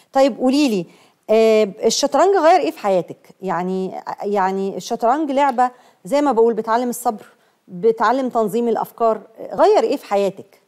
طيب قولي لي آه الشطرنج غير ايه في حياتك يعني يعني الشطرنج لعبه زي ما بقول بتعلم الصبر بتعلم تنظيم الافكار غير ايه في حياتك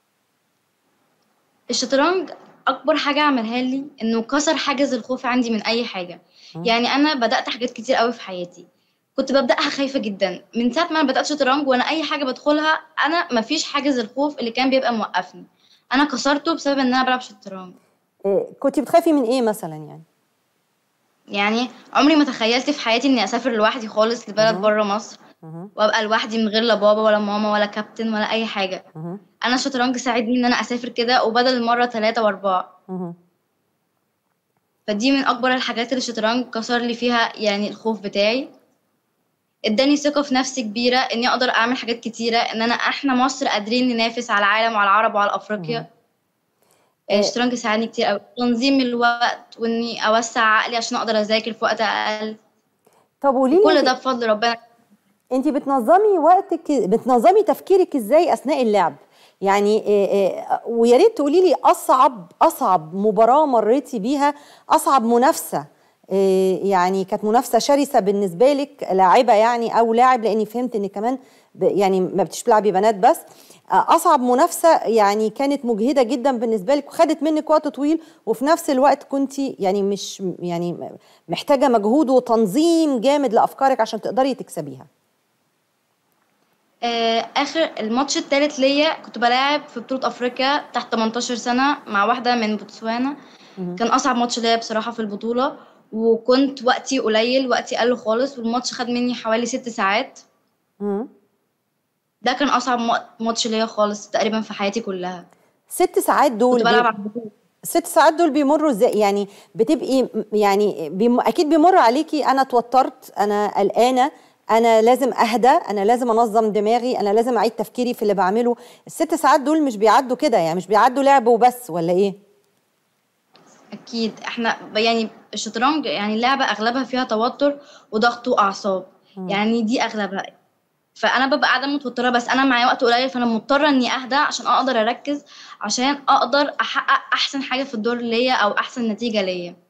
الشطرنج اكبر حاجه عملها لي انه كسر حاجز الخوف عندي من اي حاجه يعني انا بدات حاجات كتير قوي في حياتي كنت ببداها خايفه جدا من ساعه ما انا بدات شطرنج وانا اي حاجه بدخلها انا مفيش حاجز الخوف اللي كان بيبقى موقفني انا كسرته بسبب ان انا بلعب شطرنج إيه كنت بتخافي من ايه مثلا يعني يعني عمري ما تخيلت في حياتي اني اسافر لوحدي خالص لبلد بره مصر مهم. وابقى لوحدي من غير لا بابا ولا ماما ولا كابتن ولا اي حاجه مهم. انا الشطرنج ساعدني ان انا اسافر كده وبدل المره ثلاثة واربعة مهم. فدي من اكبر الحاجات اللي الشطرنج كسر لي فيها يعني الخوف بتاعي اداني ثقه في نفسي كبيره اني اقدر اعمل حاجات كتيره ان انا احنا مصر قادرين ننافس على العالم وعلى العرب وعلى افريقيا إيه. الشطرنج ساعدني كتير قوي تنظيم الوقت واني اوسع عقلي عشان اقدر اذاكر في وقت اقل طب قولي لي كل انت- ده بفضل ربنا انت بتنظمي وقتك بتنظمي تفكيرك ازاي اثناء اللعب يعني إيه إيه ويا ريت تقولي لي اصعب اصعب مباراه مريتي بيها اصعب منافسه إيه يعني كانت منافسه شرسه بالنسبه لك لاعبه يعني او لاعب لاني فهمت ان كمان ب- يعني ما بتش بتلعبي بنات بس اصعب منافسه يعني كانت مجهده جدا بالنسبه لك وخدت منك وقت طويل وفي نفس الوقت كنت يعني مش يعني محتاجه مجهود وتنظيم جامد لافكارك عشان تقدري تكسبيها آه، اخر الماتش التالت ليا كنت بلاعب في بطولة افريقيا تحت 18 سنة مع واحدة من بوتسوانا كان اصعب ماتش ليا بصراحة في البطولة وكنت وقتي قليل وقتي قل خالص والماتش خد مني حوالي ست ساعات مم. ده كان اصعب ما- ماتش ليا خالص تقريبا في حياتي كلها ست ساعات دول كنت بلعب بي... على البطولة ست ساعات دول بيمروا ازاي يعني بتبقي م- يعني بيم... اكيد بيمر عليكي انا اتوترت انا قلقانه انا لازم اهدى انا لازم انظم دماغي انا لازم اعيد تفكيري في اللي بعمله الست ساعات دول مش بيعدوا كده يعني مش بيعدوا لعب وبس ولا ايه اكيد احنا ب- يعني الشطرنج يعني اللعبة اغلبها فيها توتر وضغط واعصاب يعني دي اغلبها فانا ببقى قاعده متوتره بس انا معايا وقت قليل فانا مضطره اني اهدى عشان اقدر اركز عشان اقدر احقق احسن حاجه في الدور ليا او احسن نتيجه ليا